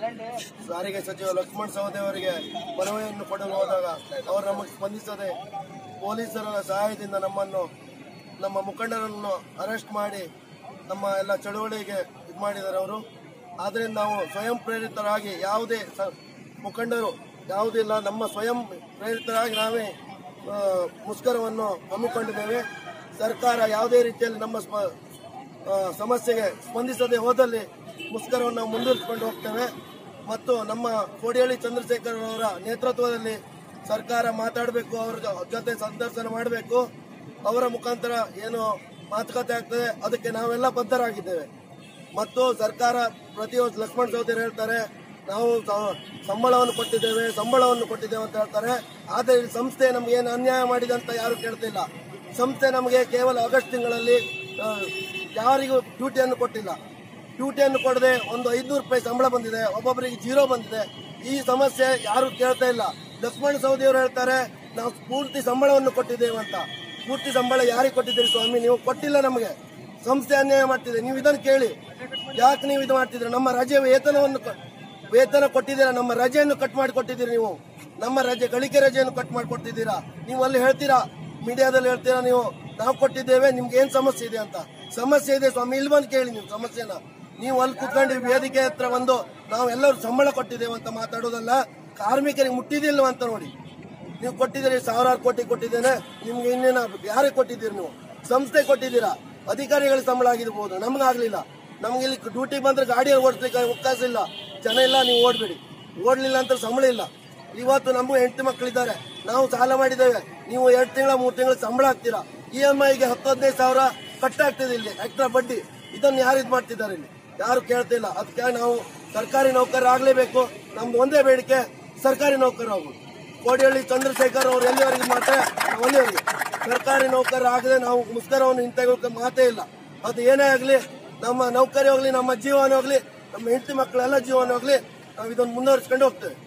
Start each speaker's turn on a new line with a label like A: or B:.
A: ಸಾರಿಗೆ ಸಚಿವ ಲಕ್ಷ್ಮಣ್ ಸವದಿ ಅವರಿಗೆ ಮನವಿಯನ್ನು ಕೊಡಲು ಹೋದಾಗ ಅವರು ನಮಗೆ ಸ್ಪಂದಿಸದೆ ಪೊಲೀಸರ ಸಹಾಯದಿಂದ ನಮ್ಮನ್ನು ನಮ್ಮ ಮುಖಂಡರನ್ನು ಅರೆಸ್ಟ್ ಮಾಡಿ ನಮ್ಮ ಎಲ್ಲ ಚಳುವಳಿಗೆ ಇದು ಮಾಡಿದ್ದಾರೆ ಅವರು ಆದ್ದರಿಂದ ನಾವು ಸ್ವಯಂ ಪ್ರೇರಿತರಾಗಿ ಯಾವುದೇ ಸ- ಮುಖಂಡರು ಯಾವುದಿಲ್ಲ ನಮ್ಮ ಸ್ವಯಂ ಪ್ರೇರಿತರಾಗಿ ನಾವೇ ಆ, ಮುಷ್ಕರವನ್ನು ಹಮ್ಮಿಕೊಂಡಿದ್ದೇವೆ ಸರ್ಕಾರ ಯಾವುದೇ ರೀತಿಯಲ್ಲಿ ನಮ್ಮ ಸ್ಪ- ಆ, ಸಮಸ್ಯೆಗೆ ಸ್ಪಂದಿಸದೆ ಹೋದಲ್ಲಿ ಮುಷ್ಕರವನ್ನು ನಾವು ಮುಂದುವರಿಸಿಕೊಂಡು ಹೋಗ್ತೇವೆ ಮತ್ತು ನಮ್ಮ ಕೋಡಿಹಳ್ಳಿ ಚಂದ್ರಶೇಖರ್ ಅವರ ನೇತೃತ್ವದಲ್ಲಿ ಸರ್ಕಾರ ಮಾತಾಡಬೇಕು ಅವರ ಜೊ- ಜೊತೆ ಸಂದರ್ಶನ ಮಾಡಬೇಕು ಅವರ ಮುಖಾಂತರ ಏನು ಮಾತುಕತೆ ಆಗ್ತದೆ ಅದಕ್ಕೆ ನಾವೆಲ್ಲ ಬದ್ಧರಾಗಿದ್ದೇವೆ ಮತ್ತು ಸರ್ಕಾರ ಪ್ರತಿಯೊಂದು ಲಕ್ಷ್ಮಣ್ ಚೌಧರಿ ಹೇಳ್ತಾರೆ ನಾವು ಸ- ಸಂಬಳವನ್ನು ಕೊಟ್ಟಿದ್ದೇವೆ ಸಂಬಳವನ್ನು ಕೊಟ್ಟಿದ್ದೇವೆ ಅಂತ ಹೇಳ್ತಾರೆ ಆದರೆ ಈ ಸಂಸ್ಥೆ ನಮ್ಗೆ ಏನು ಅನ್ಯಾಯ ಮಾಡಿದೆ ಅಂತ ಯಾರು ಕೇಳ್ತಿಲ್ಲ ಸಂಸ್ಥೆ ನಮಗೆ ಕೇವಲ ಆಗಸ್ಟ್ ತಿಂಗಳಲ್ಲಿ ಆ, ಯಾರಿಗೂ ಡ್ಯೂಟಿಯನ್ನು ಕೊಟ್ಟಿಲ್ಲ ಡ್ಯೂಟಿಯನ್ನು ಕೊಡದೆ ಒಂದು ಐದ್ನೂರು ರೂಪಾಯಿ ಸಂಬಳ ಬಂದಿದೆ ಒಬ್ಬೊಬ್ಬರಿಗೆ ಜೀರೋ ಬಂದಿದೆ ಈ ಸಮಸ್ಯೆ ಯಾರು ಕೇಳ್ತಾ ಇಲ್ಲ ಲಕ್ಷ್ಮಣ ಸವದಿ ಅವರು ಹೇಳ್ತಾರೆ ನಾವು ಪೂರ್ತಿ ಸಂಬಳವನ್ನು ಕೊಟ್ಟಿದ್ದೇವೆ ಅಂತ ಪೂರ್ತಿ ಸಂಬಳ ಯಾರಿಗೆ ಕೊಟ್ಟಿದ್ದೀರಿ ಸ್ವಾಮಿ ನೀವು ಕೊಟ್ಟಿಲ್ಲ ನಮಗೆ ಸಂಸ್ಥೆ ಅನ್ಯಾಯ ಮಾಡ್ತಿದೆ ನೀವು ಇದನ್ನು ಕೇಳಿ ಯಾಕೆ ನೀವು ಇದು ಮಾಡ್ತಿದ್ದೀರಾ ನಮ್ಮ ರಜೆ ವೇತನವನ್ನು ಕ- ವೇತನ ಕೊಟ್ಟಿದ್ದೀರಾ ನಮ್ಮ ರಜೆಯನ್ನು ಕಟ್ ಮಾಡಿ ಕೊಟ್ಟಿದ್ದೀರಿ ನೀವು ನಮ್ಮ ರಜೆ ಗಳಿಕೆ ರಜೆಯನ್ನು ಕಟ್ ಮಾಡಿ ಕೊಟ್ಟಿದ್ದೀರಾ ನೀವು ಅಲ್ಲಿ ಹೇಳ್ತೀರಾ ಮೀಡಿಯಾದಲ್ಲಿ ಹೇಳ್ತೀರಾ ನೀವು ನಾವು ಕೊಟ್ಟಿದ್ದೇವೆ ನಿಮ್ಗೆ ಏನ್ ಸಮಸ್ಯೆ ಇದೆ ಅಂತ ಸಮಸ್ಯೆ ಇದೆ ಸ್ವಾಮಿ ಇಲ್ಲಿ ಬಂದು ಕೇಳಿ ನೀವು ಸಮಸ್ಯೆನ ನೀವು ಅಲ್ಲಿ ಕುತ್ಕೊಂಡು ವೇದಿಕೆ ಹತ್ರ ಒಂದು ನಾವು ಎಲ್ಲರೂ ಸಂಬಳ ಕೊಟ್ಟಿದ್ದೇವೆ ಅಂತ ಮಾತಾಡೋದಲ್ಲ ಕಾರ್ಮಿಕರಿಗೆ ಮುಟ್ಟಿದಿಲ್ವ ಅಂತ ನೋಡಿ ನೀವು ಕೊಟ್ಟಿದ್ದೀರಿ ಸಾವಿರಾರು ಕೋಟಿ ಕೊಟ್ಟಿದ್ದೇನೆ ನಿಮ್ಗೆ ಇನ್ನೇನ ಯಾರಿಗೆ ಕೊಟ್ಟಿದ್ದೀರಿ ನೀವು ಸಂಸ್ಥೆ ಕೊಟ್ಟಿದ್ದೀರಾ ಅಧಿಕಾರಿಗಳ ಸಂಬಳ ಆಗಿರ್ಬೋದು ನಮ್ಗಾಗ್ಲಿಲ್ಲ ನಮ್ಗೆ ಇಲ್ಲಿ ಡ್ಯೂಟಿ ಬಂದ್ರೆ ಗಾಡಿ ಓಡಿಸ್ಲಿಕ್ಕೆ ಅವಕಾಶ ಇಲ್ಲ ಜನ ಇಲ್ಲ ನೀವು ಓಡ್ಬೇಡಿ ಓಡ್ಲಿಲ್ಲ ಅಂತ ಸಂಬಳ ಇಲ್ಲ ಇವತ್ತು ನಮಗೂ ಹೆಂಡತಿ ಮಕ್ಕಳಿದ್ದಾರೆ ನಾವು ಸಾಲ ಮಾಡಿದ್ದೇವೆ ನೀವು ಎರಡು ತಿಂಗಳ ಮೂರು ತಿಂಗಳ ಸಂಬಳ ಹಾಕ್ತೀರಾ ಇ ಎಂ ಐಗೆ ಹತ್ತು ಹದಿನೈದು ಸಾವಿರ ಕಟ್ಟಾಗ್ತಿದೆ ಇಲ್ಲಿ ಎಕ್ಸ್ಟ್ರಾ ಬಡ್ಡಿ ಇದನ್ನು ಯಾರು ಇದು ಮಾಡ್ತಿದ್ದಾರೆ ಇಲ್ಲಿ ಯಾರು ಕೇಳ್ತಿಲ್ಲ ಅದಕ್ಕೆ ನಾವು ಸರ್ಕಾರಿ ನೌಕರ ಆಗ್ಲೇಬೇಕು ನಮ್ದು ಒಂದೇ ಬೇಡಿಕೆ ಸರ್ಕಾರಿ ನೌಕರ ಆಗ್ಬೋದು ಕೋಡಿಹಳ್ಳಿ ಚಂದ್ರಶೇಖರ್ ಅವರು ಎಲ್ಲಿವರೆಗೆ ಮಾತ್ರ ನಾವು ಅಲ್ಲಿವರೆಗೆ ಸರ್ಕಾರಿ ನೌಕರ ಆಗದೆ ನಾವು ಮುಷ್ಕರವನ್ನು ಹಿಂತೆಗೊಳ್ಳೋಕೆ ಮಾತೇ ಇಲ್ಲ ಅದು ಏನೇ ಆಗಲಿ ನಮ್ಮ ನೌಕರಿ ಹೋಗ್ಲಿ ನಮ್ಮ ಜೀವನ ಹೋಗ್ಲಿ ನಮ್ಮ ಹೆಂಡತಿ ಮಕ್ಕಳೆಲ್ಲ ಜೀವನ ಹೋಗ್ಲಿ ನಾವು ಇದನ್ನು ಮುಂದುವರಿಸ್ಕೊಂಡು ಹೋಗ್ತೇವೆ